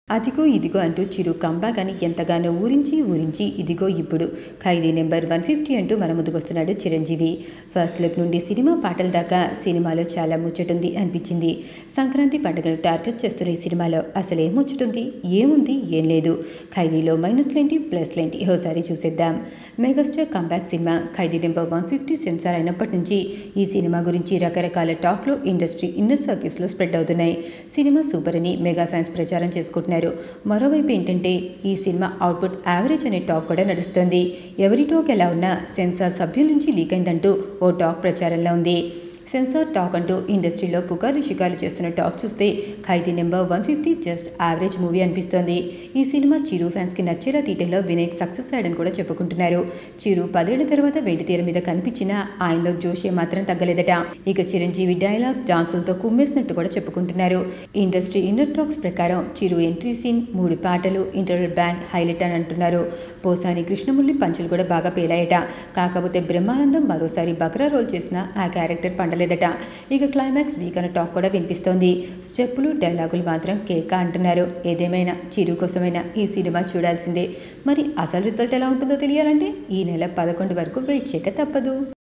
అదిగో ఇదిగో అంటూ చిరు కంబాక్ అని ఎంతగానో ఊరించి ఊరించి ఇదిగో ఇప్పుడు ఖైదీ నెంబర్ వన్ ఫిఫ్టీ అంటూ మన ముందుకొస్తున్నాడు చిరంజీవి ఫస్ట్ లుక్ నుండి సినిమా పాటల దాకా సినిమాలో చాలా ముచ్చటుంది అనిపించింది సంక్రాంతి పండుగను టార్గెట్ చేస్తున్న ఈ సినిమాలో అసలు ఏం ముచ్చటుంది ఏముంది ఏం లేదు ఖైదీలో మైనస్లేంటి ప్లస్లేంటి ఓసారి చూసేద్దాం మెగాస్టార్ కంబ్యాక్ సినిమా Khaidi number one fifty censor అయినప్పటి నుంచి ఈ సినిమా గురించి రకరకాల టాక్లు ఇండస్ట్రీ ఇన్నర్ సర్కిల్స్లో స్ప్రెడ్ అవుతున్నాయి సినిమా సూపర్ అని మెగా ఫ్యాన్స్ ప్రచారం చేసుకుంటున్నారు మరోవైపు ఏంటంటే ఈ సినిమా అవుట్పుట్ యావరేజ్ అనే టాక్ కూడా నడుస్తోంది ఎవరి టాక్ ఎలా ఉన్నా సెన్సార్ సభ్యుల నుంచి లీక్ అయిందంటూ ఓ టాక్ ప్రచారంలో ఉంది సెన్సార్ టాక్ అంటూ ఇండస్ట్రీలో పుకార్లు షికార్లు చేస్తున్న టాక్ చూస్తే Khaidi number one fifty just average movie అనిపిస్తోంది ఈ సినిమా చిరు ఫ్యాన్స్కి నచ్చేలా తీయటంలో వినాయక్ సక్సెస్ అయ్యాడని కూడా చెప్పుకుంటున్నారు చిరు పదేళ్ల తర్వాత వెండి తీర మీద కనిపించినా ఆయనలో జోష్ మాత్రం తగ్గలేదట ఇక చిరంజీవి డైలాగ్స్ డాన్సులతో కుమ్మేసినట్టు కూడా చెప్పుకుంటున్నారు ఇండస్ట్రీ ఇన్నర్ టాక్స్ ప్రకారం చిరు ఎంట్రీ సీన్ మూడు పాటలు ఇంటర్వల్ బ్యాండ్ హైలైట్ అని అంటున్నారు పోసాని కృష్ణమురళి పంచులు కూడా బాగా పేలాయట కాకపోతే బ్రహ్మానందం మరోసారి బక్రా రోల్ చేసిన ఆ క్యారెక్టర్ పండలేదట ఇక క్లైమాక్స్ వీక్ అనే టాక్ కూడా వినిపిస్తోంది స్టెప్పులు డైలాగులు మాత్రం కేక అంటున్నారు ఏదేమైనా చిరు కోసమైనా ఈ సినిమా చూడాల్సిందే మరి అసలు రిజల్ట్ ఎలా ఉంటుందో తెలియాలంటే ఈ నెల పదకొండు వరకు వెయిట్ చేయక తప్పదు